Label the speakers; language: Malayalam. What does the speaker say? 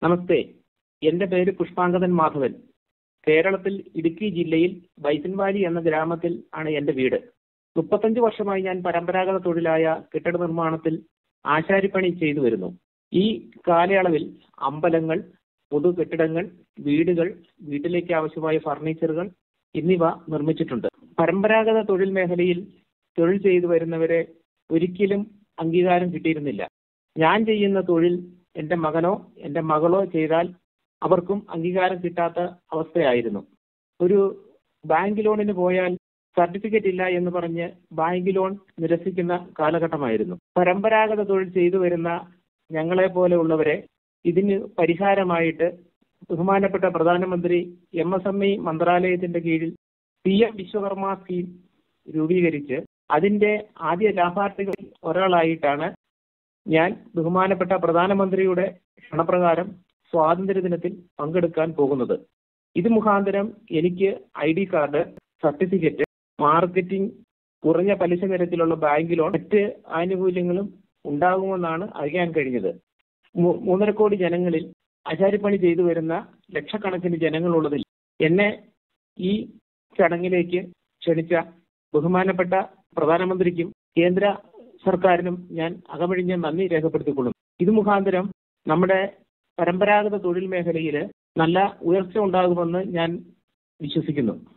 Speaker 1: നമസ്തേ എന്റെ പേര് പുഷ്പാങ്കദൻ മാധവൻ കേരളത്തിൽ ഇടുക്കി ജില്ലയിൽ ബൈസൻവാലി എന്ന ഗ്രാമത്തിൽ ആണ് എന്റെ വീട് മുപ്പത്തഞ്ച് വർഷമായി ഞാൻ പരമ്പരാഗത തൊഴിലായ കെട്ടിട നിർമ്മാണത്തിൽ ആശാരിപ്പണി ചെയ്തു വരുന്നു ഈ കാലയളവിൽ അമ്പലങ്ങൾ പൊതു കെട്ടിടങ്ങൾ വീടുകൾ വീട്ടിലേക്ക് ആവശ്യമായ ഫർണിച്ചറുകൾ എന്നിവ നിർമ്മിച്ചിട്ടുണ്ട് പരമ്പരാഗത തൊഴിൽ മേഖലയിൽ തൊഴിൽ ചെയ്തു വരുന്നവരെ ഒരിക്കലും അംഗീകാരം കിട്ടിയിരുന്നില്ല ഞാൻ ചെയ്യുന്ന തൊഴിൽ എന്റെ മകനോ എന്റെ മകളോ ചെയ്താൽ അവർക്കും അംഗീകാരം കിട്ടാത്ത അവസ്ഥയായിരുന്നു ഒരു ബാങ്ക് ലോണിന് പോയാൽ സർട്ടിഫിക്കറ്റ് ഇല്ല എന്ന് പറഞ്ഞ് ബാങ്ക് ലോൺ നിരസിക്കുന്ന കാലഘട്ടമായിരുന്നു പരമ്പരാഗത തൊഴിൽ ചെയ്തു വരുന്ന ഞങ്ങളെ പോലെയുള്ളവരെ ഇതിന് പരിഹാരമായിട്ട് ബഹുമാനപ്പെട്ട പ്രധാനമന്ത്രി എം എസ് എം ഇ മന്ത്രാലയത്തിന്റെ കീഴിൽ പി എം വിശ്വകർമ്മ സ്കീം രൂപീകരിച്ച് അതിന്റെ ആദ്യ ലാഭാർത്ഥികളിൽ ഒരാളായിട്ടാണ് ഞാൻ ബഹുമാനപ്പെട്ട പ്രധാനമന്ത്രിയുടെ ക്ഷണപ്രകാരം സ്വാതന്ത്ര്യ ദിനത്തിൽ പങ്കെടുക്കാൻ പോകുന്നത് ഇത് മുഖാന്തരം എനിക്ക് I D card certificate marketing കുറഞ്ഞ പലിശ നിരക്കിലുള്ള ബാങ്ക് ലോൺ മറ്റ് ആനുകൂല്യങ്ങളും ഉണ്ടാകുമെന്നാണ് അറിയാൻ കഴിഞ്ഞത് മൂ- മൂന്നര കോടി ജനങ്ങളിൽ ആശാരിപ്പണി ചെയ്തു വരുന്ന ലക്ഷക്കണക്കിന് ജനങ്ങളുള്ളതിൽ എന്നെ ഈ ചടങ്ങിലേക്ക് ക്ഷണിച്ച ബഹുമാനപ്പെട്ട പ്രധാനമന്ത്രിക്കും കേന്ദ്ര സർക്കാരിനും ഞാൻ അകമഴിഞ്ഞ നന്ദി രേഖപ്പെടുത്തിക്കൊള്ളുന്നു ഇത് മുഖാന്തരം നമ്മുടെ പരമ്പരാഗത തൊഴിൽ മേഖലയിൽ നല്ല ഉയർച്ച ഉണ്ടാകുമെന്ന് ഞാൻ വിശ്വസിക്കുന്നു